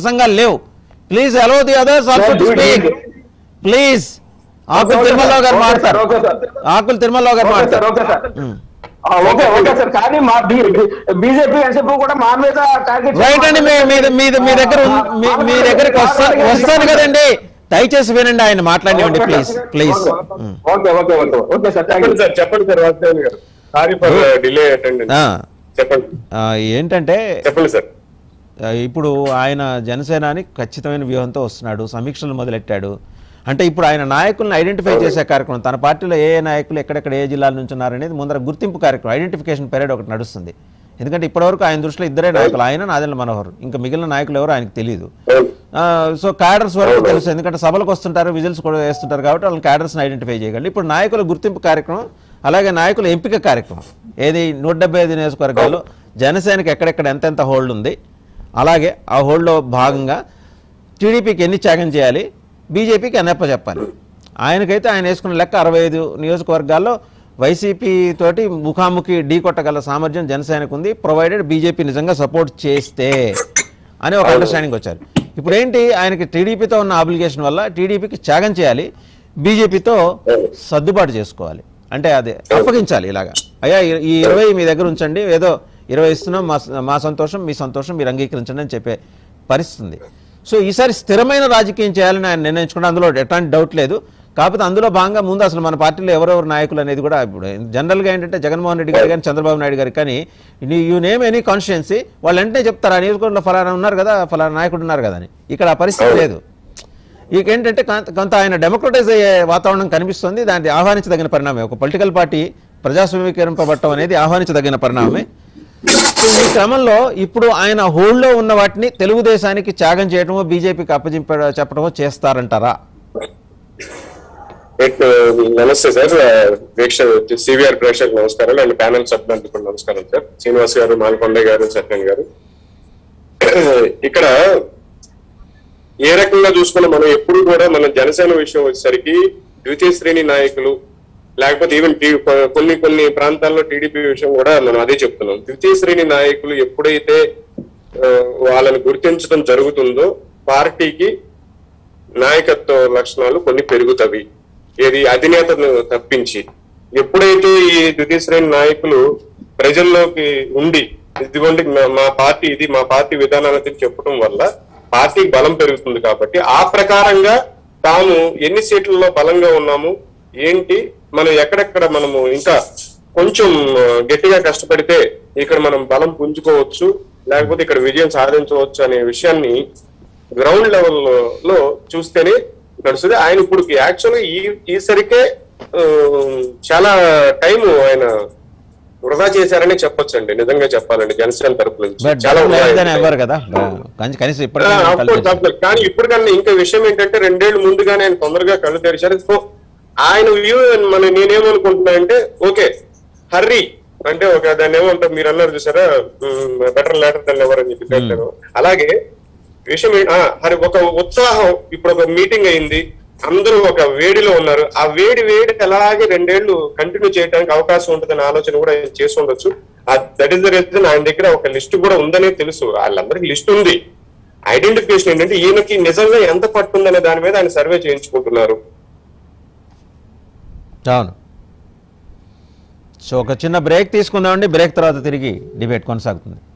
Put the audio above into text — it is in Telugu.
ప్రసంగాలు లేవు please allow the others also to No, do it. Speak please Akula Okay, Tirumalarao garu okay, మాట్లాడతారు okay, sir. Akula Tirumalarao garu okay sir మాట్లాడతారు okay sir um. Ah, okay okay sir కానీ మా బీజేపీ ఎన్సీపీ కూడా మా మీద టార్గెట్ రైట్ అండి మీ మీ మీ మీ దగ్గర ఉన్న- మీ- మీ దగ్గరికి వస్తా వస్తాను కదండి దయచేసి వినండి ఆయన మాట్లాడినండి please please okay okay okay okay sir thank you చెప్పండి సార్ చెప్పండి sir Vasudevan garu sorry for delay attendance చెప్పండి ఏంటంటే చెప్పండి సార్ ఆ, ఇప్పుడు ఆయన జనసేనాని ఖచ్చితమైన వ్యూహంతో వస్తున్నాడు సమీక్షలు మొదలెట్టాడు అంటే ఇప్పుడు ఆయన నాయకులను ఐడెంటిఫై చేసే కార్యక్రమం తన పార్టీలో ఏ ఏ నాయకులు ఎక్కడెక్కడ ఏ జిల్లాల నుంచి ఉన్నారనేది ముందర గుర్తింపు కార్యక్రమం ఐడెంటిఫికేషన్ పీరియడ్ ఒకటి నడుస్తుంది ఎందుకంటే ఇప్పటివరకు ఆయన దృష్టిలో ఇద్దరే నాయకులు ఆయన నాదెండ్ల మనోహర్ ఇంకా మిగిలిన నాయకులు ఎవరు ఆయనకు తెలియదు అవును. సో క్యాడర్స్ వరకు తెలుసు ఎందుకంటే సభలకు వస్తుంటారు విజిల్స్ కూడా వేస్తుంటారు కాబట్టి వాళ్ళని క్యాడర్స్ని ఐడెంటిఫై చేయగలరు ఇప్పుడు నాయకుల గుర్తింపు కార్యక్రమం అలాగే నాయకుల ఎంపిక కార్యక్రమం ఏది నూట డెబ్బై ఐదు నియోజకవర్గాల్లో జనసేనకి ఎక్కడెక్కడ ఎంతెంత హోల్డ్ ఉంది అలాగే ఆ హోల్డ్లో భాగంగా టీడీపీకి ఎన్ని త్యాగం చేయాలి బీజేపీకి ఎన్నప్ప చెప్పాలి ఆయనకైతే ఆయన వేసుకున్న లెక్క అరవై ఐదు నియోజకవర్గాల్లో వైసీపీ తోటి ముఖాముఖి ఢీ కొట్టగల సామర్థ్యం జనసేనకు ఉంది ప్రొవైడెడ్ బీజేపీ నిజంగా సపోర్ట్ చేస్తే అని ఒక అండర్స్టాండింగ్ వచ్చారు ఇప్పుడు ఏంటి ఆయనకి టీడీపీతో ఉన్న అప్లికేషన్ వల్ల టీడీపీకి త్యాగం చేయాలి బీజేపీతో సర్దుబాటు చేసుకోవాలి అంటే అది అప్పగించాలి ఇలాగా అయ్యా ఈ- ఈ ఇరవై మీ దగ్గర ఉంచండి ఏదో ఇరవై ఇస్తున్నాం మా మా సంతోషం మీ సంతోషం మీరు అంగీకరించండి అని చెప్పే పరిస్థితి ఉంది సో ఈసారి స్థిరమైన రాజకీయం చేయాలని ఆయన నిర్ణయించుకున్న అందులో ఎట్లాంటి డౌట్ లేదు కాకపోతే అందులో భాగంగా ముందు అసలు మన పార్టీలో ఎవరెవరు నాయకులు అనేది కూడా ఇప్పుడు జనరల్గా ఏంటంటే జగన్మోహన్ రెడ్డి గారు కానీ చంద్రబాబు నాయుడు గారు కానీ యూ నేమ్ ఎనీ కాన్స్టిట్యున్సీ వాళ్ళు వెంటనే చెప్తారు ఆ నియోజకవర్గంలో ఫలానా ఉన్నారు కదా ఫలానా నాయకుడు ఉన్నారు కదా అని ఇక్కడ ఆ పరిస్థితి లేదు ఇక ఏంటంటే కొంత- కొంత ఆయన డెమోక్రటైజ్ అయ్యే వాతావరణం కనిపిస్తుంది దాన్ని ఆహ్వానించదగిన పరిణామమే ఒక పొలిటికల్ పార్టీ ప్రజాస్వామీకరింపబడటం అనేది ఆహ్వానించదగిన పరిణామమే సో ఈ క్రమంలో ఇప్పుడు ఆయన హోల్డ్లో ఉన్న వాటిని తెలుగుదేశానికి త్యాగం చేయడమో బీజేపీకి అప్పజింప చెప్పడమో చేస్తారంటారా ఎట్ నమస్తే సార్ ప్రేక్ష సివిఆర్ ప్రేక్షకులకు నమస్కారం అండ్ ప్యానల్ సభ్యులందరికీ కూడా నమస్కారం సార్ శ్రీనివాస్ గారు మాల్కొండ గారు సత్యన్ గారు ఇక్కడ ఏ రకంగా చూసుకున్నా మనం ఎప్పుడు కూడా మన జనసేన విషయం వచ్చేసరికి ద్వితీయ శ్రేణి నాయకులు లేకపోతే ఈవెన్ కొన్ని కొన్ని ప్రాంతాల్లో టీడీపీ విషయం కూడా మనం అదే చెప్తున్నాం ద్వితీయ శ్రేణి నాయకులు ఎప్పుడైతే ఆ, వాళ్ళని గుర్తించడం జరుగుతుందో పార్టీకి నాయకత్వ లక్షణాలు కొన్ని పెరుగుతవి ఏది అధినేతను తప్పించి ఎప్పుడైతే ఈ ద్వితీయ శ్రేణి నాయకులు ప్రజల్లోకి ఉండి ఇదిగోండి మా- మా పార్టీ ఇది మా పార్టీ విధానాలని చెప్పడం వల్ల పార్టీకి బలం పెరుగుతుంది కాబట్టి ఆ ప్రకారంగా తాము ఎన్ని సీట్లలో బలంగా ఉన్నాము ఏంటి మనం ఎక్కడెక్కడ మనము ఇంకా కొంచెం ఆ, గట్టిగా కష్టపడితే ఇక్కడ మనం బలం పుంజుకోవచ్చు లేకపోతే ఇక్కడ విజయం సాధించవచ్చు అనే విషయాన్ని గ్రౌండ్ లెవెల్ లో చూస్తేనే నడుస్తుంది ఆయన ఇప్పుడు యాక్చువల్ ఈ ఈసరికే ఆ, చాలా టైం ఆయన వృధా చేశారని చెప్పొచ్చండి నిజంగా చెప్పాలండి జనసేన తరపు నుంచి బట్ చాలా వృధా లేదని అయింది. ఎవరు కదా కనీసం- కనీసం ఆ, ఇప్పటికీ of course, of course. కానీ ఇప్పటికన్నా ఇంకా విషయం ఏంటంటే రెండేళ్లు ముందుగానే ఆయన తొందరగా కళ్ళు తెరిచారు సో ఆయన వ్యూ మన నేనేమనుకుంటున్నా అంటే ఓకే హర్రీ అంటే ఒక దాన్ని ఏమంటారు మీరు అన్నారు చూసారా బెటర్ లేటర్ దాన్ని ఎవరు అని చెప్పి పెట్టారు అలాగే విషయం ఏ- ఆ, హరి ఒక ఉత్సాహం ఇప్పుడు ఒక మీటింగ్ అయింది అందరూ ఒక వేడిలో ఉన్నారు ఆ వేడి వేడి అలాగే రెండేళ్లు కంటిన్యూ చేయడానికి అవకాశం ఉంటుందనే ఆలోచన కూడా ఆయన చేసి ఉండొచ్చు దట్ ఈస్ ద రీజన్ ఆయన దగ్గర ఒక లిస్ట్ కూడా ఉందనే తెలుసు వాళ్ళందరికీ లిస్ట్ ఉంది ఐడెంటిఫికేషన్ ఏంటంటే ఈయనకి నిజంగా ఎంత పట్టుందనే దాని మీద ఆయన సర్వే చేయించుకుంటున్నారు అవును సో ఒక చిన్న బ్రేక్ తీసుకుందామండి బ్రేక్ తర్వాత తిరిగి డిబేట్ కొనసాగుతుంది